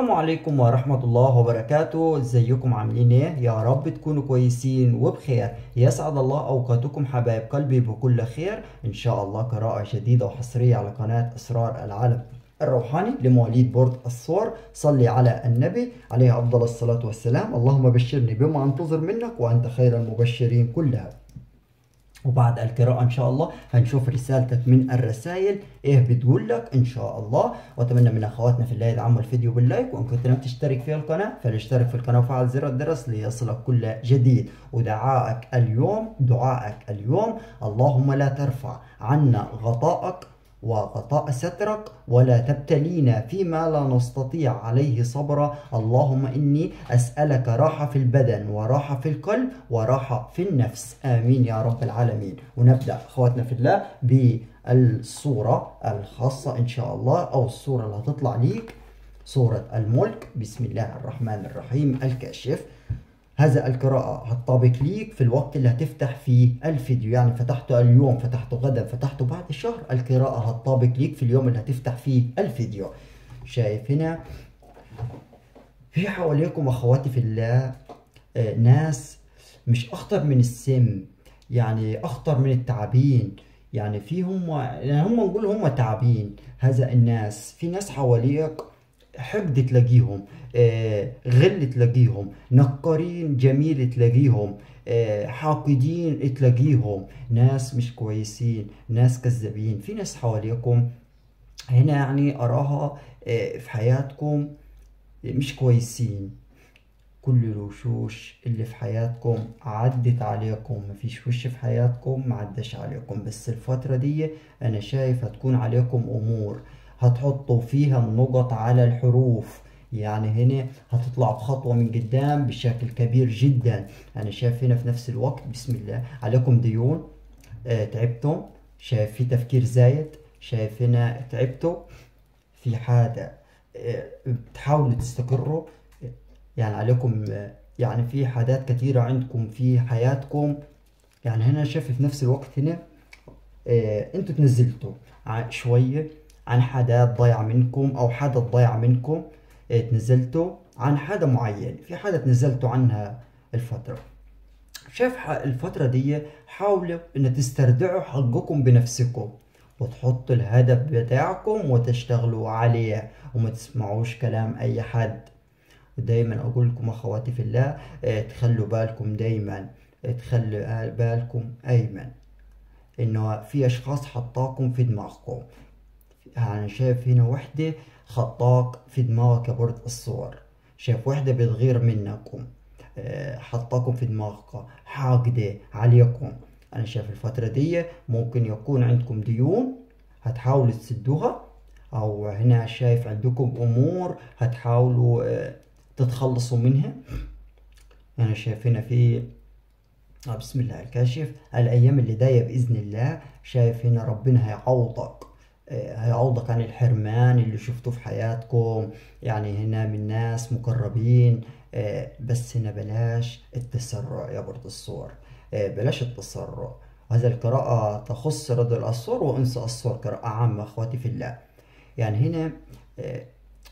السلام عليكم ورحمة الله وبركاته ازيكم عاملين ايه يا رب تكونوا كويسين وبخير يسعد الله اوقاتكم حبايب قلبي بكل خير ان شاء الله قراءة جديدة وحصرية على قناة اسرار العالم الروحاني لمواليد برج الصور صلي على النبي عليه افضل الصلاة والسلام اللهم بشرني بما انتظر منك وانت خير المبشرين كلها وبعد القراءة إن شاء الله هنشوف رسالتك من الرسائل إيه بتقول لك إن شاء الله وأتمنى من أخواتنا في الله يدعموا الفيديو باللايك وإن كنت لم تشترك في القناة فلاشترك في القناة وفعل زر الجرس ليصلك كل جديد ودعائك اليوم دعائك اليوم اللهم لا ترفع عنا غطاءك وغطاء سترك ولا تبتلينا فيما لا نستطيع عليه صبرا اللهم إني أسألك راحة في البدن وراحة في القلب وراحة في النفس آمين يا رب العالمين ونبدأ أخواتنا في الله بالصورة الخاصة إن شاء الله أو الصورة اللي هتطلع ليك صورة الملك بسم الله الرحمن الرحيم الكاشف هذا القراءة هتطابق ليك في الوقت اللي هتفتح فيه الفيديو يعني فتحته اليوم فتحته غدا فتحته بعد الشهر القراءة هتطابق ليك في اليوم اللي هتفتح فيه الفيديو شايف هنا في حواليكم أخواتي في الله آه، ناس مش أخطر من السم يعني أخطر من التعابين يعني في هم يعني هم نقول هم تعابين هذا الناس في ناس حواليك حقد تلاقيهم آه، غل تلاقيهم نقارين جميل تلاقيهم آه، حاقدين تلاقيهم ناس مش كويسين ناس كذابين في ناس حواليكم هنا يعني أراها آه، في حياتكم مش كويسين كل الوشوش اللي في حياتكم عدت عليكم مفيش وش في حياتكم معدش عليكم بس الفترة دي أنا شايف هتكون عليكم أمور هتحطوا فيها النقط على الحروف يعني هنا هتطلع بخطوة من قدام بشكل كبير جدا أنا شايف هنا في نفس الوقت بسم الله عليكم ديون آه تعبتم شايف في تفكير زايد شايف هنا تعبتوا في حاجة آه بتحاولوا تستقروا يعني عليكم آه يعني في حاجات كثيرة عندكم في حياتكم يعني هنا شايف في نفس الوقت هنا آه انتوا تنزلتوا ع- شوية عن حاجات ضايعة منكم أو حاجة ضايعة منكم آه، تنزلتوا عن حاجة معينة في حاجة تنزلتوا عنها الفترة شايف ح- الفترة دي حاولوا إن تستردعوا حقكم بنفسكم وتحطوا الهدف بتاعكم وتشتغلوا عليه وما تسمعوش كلام أي حد ودايما أقول لكم أخواتي في الله آه، تخلوا بالكم دايما آه، تخلوا بالكم أيمن إنه في أشخاص حطاكم في دماغكم أنا شايف هنا وحدة خطاك في دماغك يا برد الصور شايف وحدة بتغير منكم آه، حطاكم في دماغك حاقدة عليكم أنا شايف الفترة دي ممكن يكون عندكم ديون هتحاولوا تسدوها أو هنا شايف عندكم أمور هتحاولوا آه، تتخلصوا منها أنا شايف هنا في آه، بسم الله الكاشف الأيام اللي جاية بإذن الله شايف هنا ربنا هيعوضك آه، هيعوضك عن الحرمان اللي شفته في حياتكم يعني هنا من ناس مقربين آه، بس هنا بلاش التسرع يا برد الصور آه، بلاش التسرع وهذا القراءة تخص رجل الصور وأنثى الصور قراءة عامة أخواتي في الله يعني هنا آه،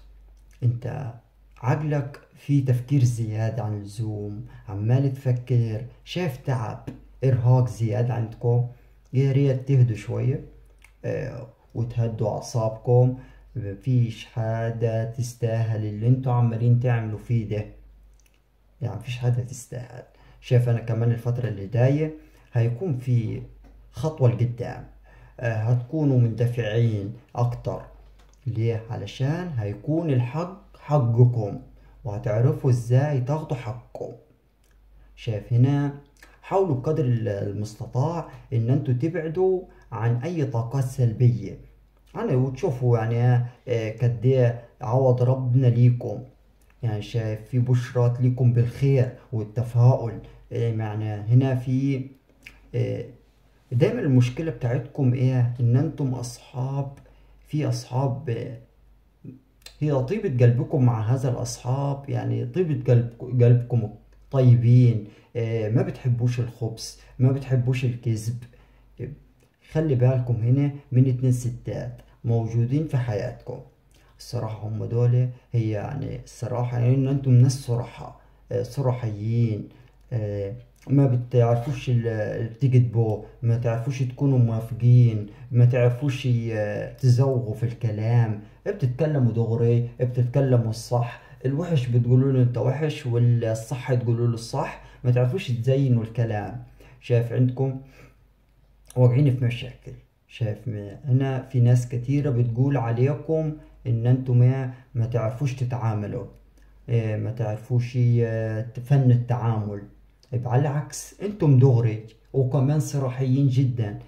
انت عقلك في تفكير زيادة عن اللزوم عمال تفكر شايف تعب إرهاق زيادة عندكم يا ريت تهدوا شوية آه، وتهدوا أعصابكم مفيش حاجة تستاهل اللي انتوا عمالين تعملوا فيه ده يعني مفيش حاجة تستاهل شايف أنا كمان الفترة اللي جاية هيكون في خطوة لقدام آه، هتكونوا مندفعين أكتر ليه؟ علشان هيكون الحق حقكم وهتعرفوا ازاي تاخدوا حقكم شايف هنا حاولوا بقدر المستطاع ان انتوا تبعدوا عن اي طاقات سلبية يعني وتشوفوا يعني آه، قد ايه عوض ربنا ليكم يعني شايف في بشرات ليكم بالخير والتفاؤل آه، يعني هنا في آه، دايما المشكلة بتاعتكم ايه ان انتم اصحاب في اصحاب آه، هي طيبة قلبكم مع هذا الأصحاب يعني طيبة قلب قلبكم طيبين آه، ما بتحبوش الخبث ما بتحبوش الكذب خلي بالكم هنا من اتنين ستات موجودين في حياتكم الصراحة هم دول هي يعني الصراحة يعني إن أنتم ناس صرحة آه، صرحيين آه، ما بتعرفوش ال- تكذبوا ما تعرفوش تكونوا موافقين ما تعرفوش آه، تزوغوا في الكلام بتتكلموا دغري بتتكلموا الصح الوحش بتقولوا له انت وحش والصح تقولوا له الصح ما تعرفوش تزينوا الكلام شايف عندكم واقعين في مشاكل شايف ما هنا في ناس كتيرة بتقول عليكم ان انتم ما, ما تعرفوش تتعاملوا إيه، ما تعرفوش آه، فن التعامل يبقى على العكس انتم دغري وكمان صراحيين جدا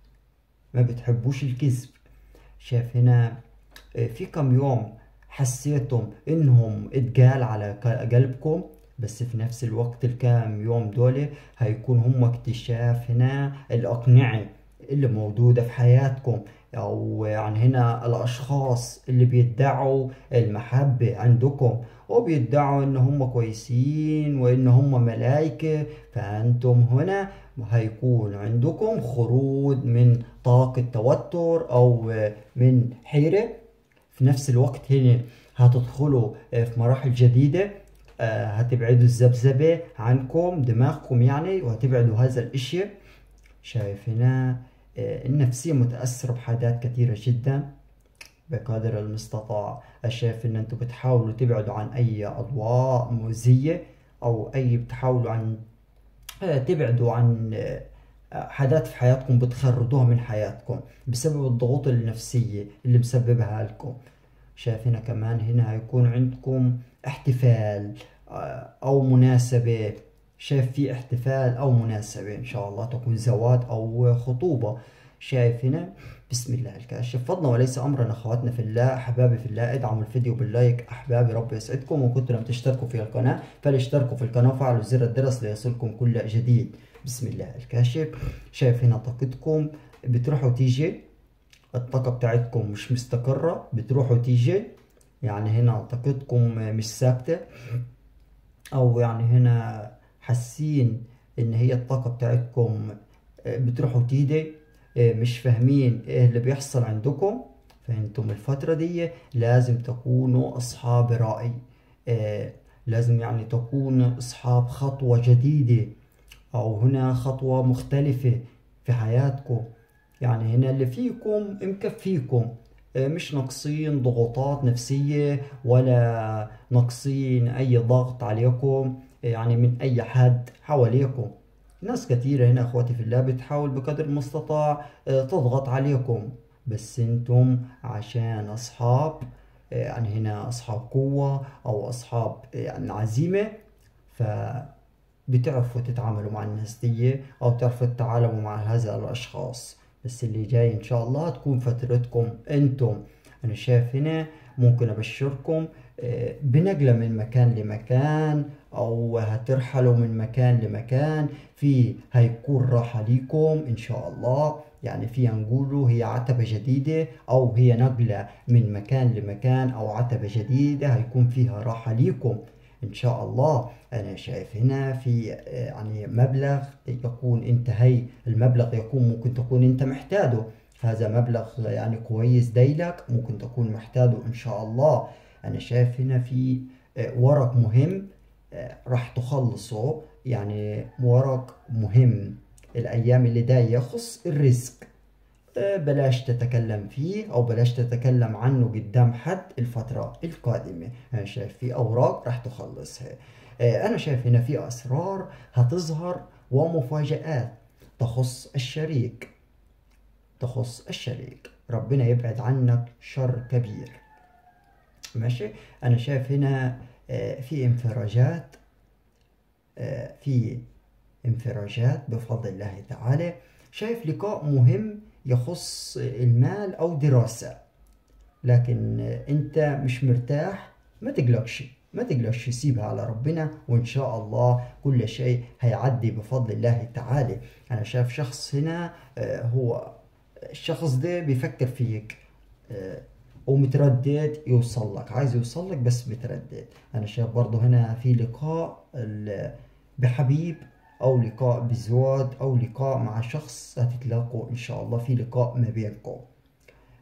ما بتحبوش الكذب شايف هنا آه، في كم يوم حسيتم انهم اتقال على ق- قلبكم بس في نفس الوقت الكام يوم دول هيكون هم اكتشاف هنا الأقنعة اللي موجودة في حياتكم أو يعني هنا الأشخاص اللي بيدعوا المحبة عندكم وبيدعوا إن هم كويسين وإن هم ملائكة فأنتم هنا هيكون عندكم خروج من طاقة توتر أو من حيرة في نفس الوقت هنا هتدخلوا في مراحل جديدة آه، هتبعدوا الذبذبة عنكم دماغكم يعني وهتبعدوا هذا الاشي شايف هنا آه، النفسية متأثرة بحاجات كثيرة جدا بقدر المستطاع شايف ان انتم بتحاولوا تبعدوا عن اي اضواء مؤذية او اي بتحاولوا عن آه، تبعدوا عن آه، حاجات في حياتكم بتخرجوها من حياتكم بسبب الضغوط النفسية اللي مسببها لكم شايف هنا كمان هنا هيكون عندكم احتفال آه، أو مناسبة شايف في احتفال أو مناسبة إن شاء الله تكون زواج أو خطوبة شايف هنا بسم الله الكاشف فضلا وليس أمرا أخواتنا في الله أحبابي في الله ادعموا الفيديو باللايك أحبابي رب يسعدكم وإن كنتم لم تشتركوا في القناة فلاشتركوا في القناة وفعلوا زر الجرس ليصلكم كل جديد بسم الله الكاشف شايف هنا طاقتكم بتروح وتيجي الطاقة بتاعتكم مش مستقرة بتروح وتيجي يعني هنا طاقتكم مش ثابتة أو يعني هنا حاسين إن هي الطاقة بتاعتكم بتروح وتيجي مش فاهمين إيه اللي بيحصل عندكم فأنتم الفترة دي لازم تكونوا أصحاب رأي آه، لازم يعني تكونوا أصحاب خطوة جديدة أو هنا خطوة مختلفة في حياتكم يعني هنا اللي فيكم مكفيكم آه، مش ناقصين ضغوطات نفسية ولا ناقصين أي ضغط عليكم آه، يعني من أي حد حواليكم ناس كثيرة هنا أخواتي في الله بتحاول بقدر المستطاع آه، تضغط عليكم بس انتم عشان أصحاب آه، يعني هنا أصحاب قوة أو أصحاب آه، يعني عزيمة ف بتعرفوا تتعاملوا مع الناس دي او تعرفوا تتعاملوا مع هذا الاشخاص بس اللي جاي ان شاء الله تكون فترتكم انتم انا شايف هنا ممكن ابشركم آه، بنقلة من مكان لمكان او هترحلوا من مكان لمكان في هيكون راحة ليكم ان شاء الله يعني فيها نقوله هي عتبة جديدة او هي نقلة من مكان لمكان او عتبة جديدة هيكون فيها راحة ليكم ان شاء الله انا شايف هنا في آه، يعني مبلغ يكون انت هي المبلغ يكون ممكن تكون انت محتاجه هذا مبلغ يعني كويس دايلك ممكن تكون محتاجه ان شاء الله انا شايف هنا في آه، ورق مهم آه، راح تخلصه يعني ورق مهم الايام اللي جايه يخص الرزق آه، بلاش تتكلم فيه او بلاش تتكلم عنه قدام حد الفترة القادمة انا شايف في اوراق راح تخلصها آه، انا شايف هنا في اسرار هتظهر ومفاجآت تخص الشريك تخص الشريك ربنا يبعد عنك شر كبير ماشي انا شايف هنا آه، في انفراجات آه، في انفراجات بفضل الله تعالى شايف لقاء مهم يخص المال أو دراسة لكن أنت مش مرتاح ما تقلقش ما تقلقش سيبها على ربنا وإن شاء الله كل شيء هيعدي بفضل الله تعالى أنا شايف شخص هنا آه، هو الشخص ده بيفكر فيك آه، ومتردد يوصل لك عايز يوصل لك بس متردد انا شايف برضه هنا في لقاء ال- بحبيب او لقاء بزواج او لقاء مع شخص هتتلاقوا ان شاء الله في لقاء ما بينكم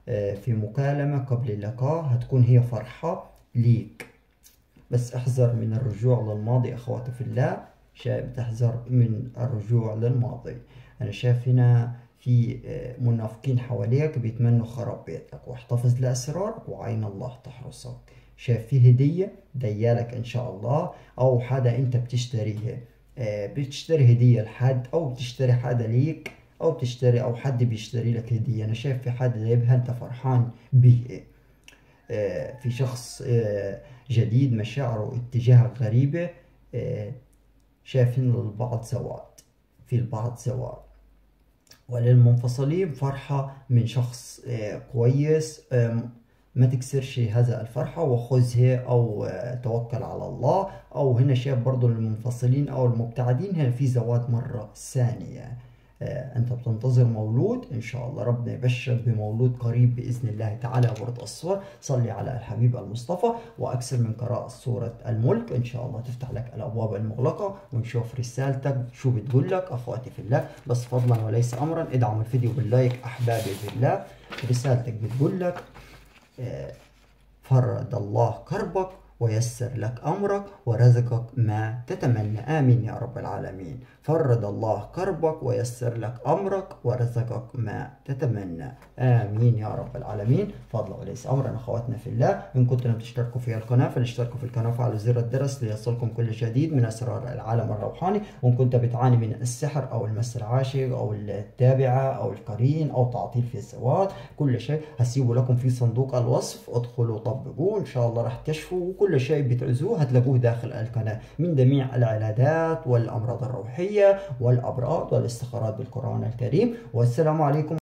آه، في مكالمة قبل اللقاء هتكون هي فرحة ليك بس احذر من الرجوع للماضي أخواتي في الله شايف تحذر من الرجوع للماضي أنا شايف هنا في آه، منافقين حواليك بيتمنوا خراب بيتك واحتفظ لأسرارك وعين الله تحرسك شايف في هدية ديالك إن شاء الله أو حدا أنت بتشتريها آه، بتشتري هدية لحد أو بتشتري حدا ليك أو بتشتري أو حد بيشتري لك هدية أنا شايف في حدا جايبها أنت فرحان بيه آه، في شخص جديد مشاعره اتجاهك غريبة شايف إن البعض زواج في البعض زواج وللمنفصلين فرحة من شخص آه، كويس ما تكسرش هذا الفرحة وخذها أو آه، توكل على الله أو هنا شايف برضو للمنفصلين أو المبتعدين هنا في زواج مرة ثانية آه، انت بتنتظر مولود ان شاء الله ربنا يبشرك بمولود قريب باذن الله تعالى ورد الصور صلي على الحبيب المصطفى واكثر من قراءه سوره الملك ان شاء الله تفتح لك الابواب المغلقه ونشوف رسالتك شو بتقول لك اخواتي في الله بس فضلا وليس امرا ادعم الفيديو باللايك احبابي في الله رسالتك بتقول لك آه، فرد الله كربك ويسر لك أمرك ورزقك ما تتمنى آمين يا رب العالمين فرد الله كربك ويسر لك أمرك ورزقك ما تتمنى آمين يا رب العالمين فضل وليس أمرا أخواتنا في الله إن كنتم لم تشتركوا في القناة فلاشتركوا في القناة وفعلوا زر الجرس ليصلكم كل جديد من أسرار العالم الروحاني وإن كنت بتعاني من السحر أو المس العاشق أو التابعة أو القرين أو تعطيل في الزواج كل شيء هسيبه لكم في صندوق الوصف ادخلوا طبقوه إن شاء الله راح تكشفوا وكل شيء بتعزوه هتلاقوه داخل القناة من جميع العلاجات والأمراض الروحية والأبراض والاستخارات بالقرآن الكريم والسلام عليكم